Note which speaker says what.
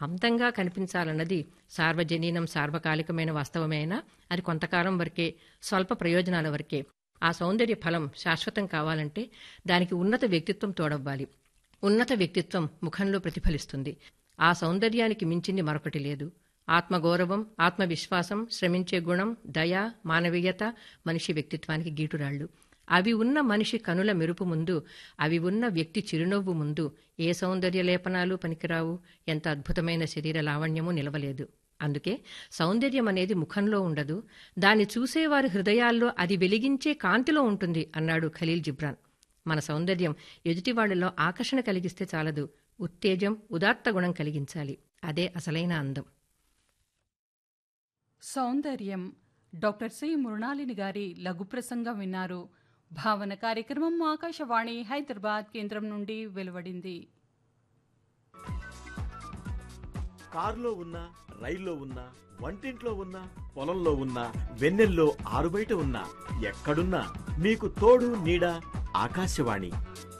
Speaker 1: అందంగా కనిపించాలన్నది సార్వజనీనం సార్వకాలికమైన వాస్తవమైనా అది కొంతకాలం వరకే స్వల్ప ప్రయోజనాల వరకే ఆ సౌందర్య ఫలం శాశ్వతం కావాలంటే దానికి ఉన్నత వ్యక్తిత్వం తోడవ్వాలి ఉన్నత వ్యక్తిత్వం ముఖంలో ప్రతిఫలిస్తుంది ఆ సౌందర్యానికి మించింది మరొకటి లేదు ఆత్మగౌరవం ఆత్మవిశ్వాసం శ్రమించే గుణం దయ మానవీయత మనిషి వ్యక్తిత్వానికి గీటురాళ్లు అవి ఉన్న మనిషి కనుల మెరుపు ముందు అవి ఉన్న వ్యక్తి చిరునవ్వు ముందు ఏ సౌందర్య లేపనాలు పనికిరావు ఎంత అద్భుతమైన శరీర లావణ్యము నిలవలేదు అందుకే సౌందర్యం అనేది ముఖంలో ఉండదు దాన్ని చూసేవారి హృదయాల్లో అది వెలిగించే కాంతిలో ఉంటుంది అన్నాడు ఖలీల్ జిబ్రాన్ మన సౌందర్యం ఎదుటివాళ్లలో ఆకర్షణ కలిగిస్తే చాలదు ఉత్తేజం ఉదాత్త గుణం కలిగించాలి అదే అసలైన అందం
Speaker 2: సౌందర్యం డాక్టర్ సి మృణాలిని గారి లఘు ప్రసంగం విన్నారు భావన కార్యక్రమం ఆకాశవాణి హైదరాబాద్ కేంద్రం నుండి వెలువడింది
Speaker 3: కారులో ఉన్నా రైల్లో ఉన్నా వంటింట్లో ఉన్నా పొలంలో ఉన్నా వెన్నెల్లో ఆరుబయట ఉన్నా ఎక్కడున్నా మీకు తోడు నీడ ఆకాశవాణి